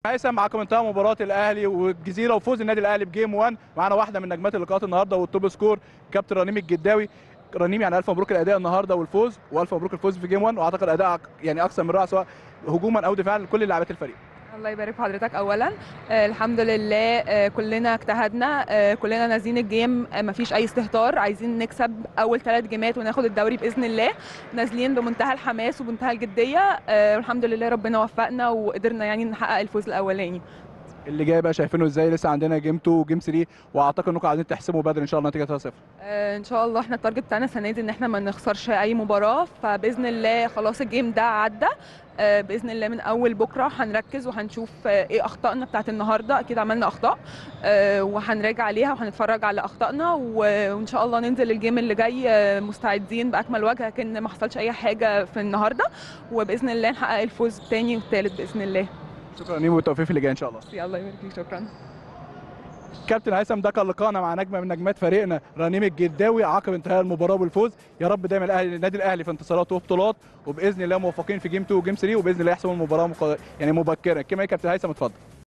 هيثم عقب انتهى مباراه الاهلي والجزيره وفوز النادي الاهلي بجيم 1 معانا واحده من نجمات اللقاءات النهارده والتوب سكور كابتن رنيم الجداوي رنيم يعني الف مبروك الاداء النهارده والفوز والف مبروك الفوز في جيم 1 واعتقد اداء يعني اكثر من رائع سواء هجوما او دفاعا لكل لاعبات الفريق الله يبارك في حضرتك اولا آه الحمد لله آه كلنا اجتهدنا آه كلنا نازلين الجيم آه مفيش اي استهتار عايزين نكسب اول ثلاث جيمات وناخد الدوري باذن الله نازلين بمنتهى الحماس وبمنتهى الجديه آه والحمد لله ربنا وفقنا وقدرنا يعني نحقق الفوز الاولاني اللي جاي بقى شايفينه ازاي لسه عندنا جيم 2 وجيم 3 واعتقد انكم عايزين تحسموا بدري ان شاء الله نتيجه 3-0 آه ان شاء الله احنا التارجت بتاعنا السنه دي ان احنا ما نخسرش اي مباراه فباذن الله خلاص الجيم ده عدى آه باذن الله من اول بكره هنركز وهنشوف آه ايه اخطائنا بتاعت النهارده اكيد عملنا اخطاء آه وهنراجع عليها وهنتفرج على اخطائنا وان شاء الله ننزل الجيم اللي جاي آه مستعدين باكمل وجه كان ما حصلش اي حاجه في النهارده وباذن الله نحقق الفوز الثاني والثالث باذن الله شكرا نيمو والتوفيق في اللي جاي ان شاء الله يلا يبارك فيك شكرا كابتن هيثم ده كان لقاءنا مع نجمه من نجمات فريقنا رنيم الجداوي عقب انتهاء المباراه بالفوز يا رب دايما الاهلي النادي الاهلي في انتصارات وبطولات وباذن الله موفقين في جيم 2 وجيم 3 وباذن الله يحسموا المباراه مق... يعني مبكرا كما كابتن هيثم اتفضل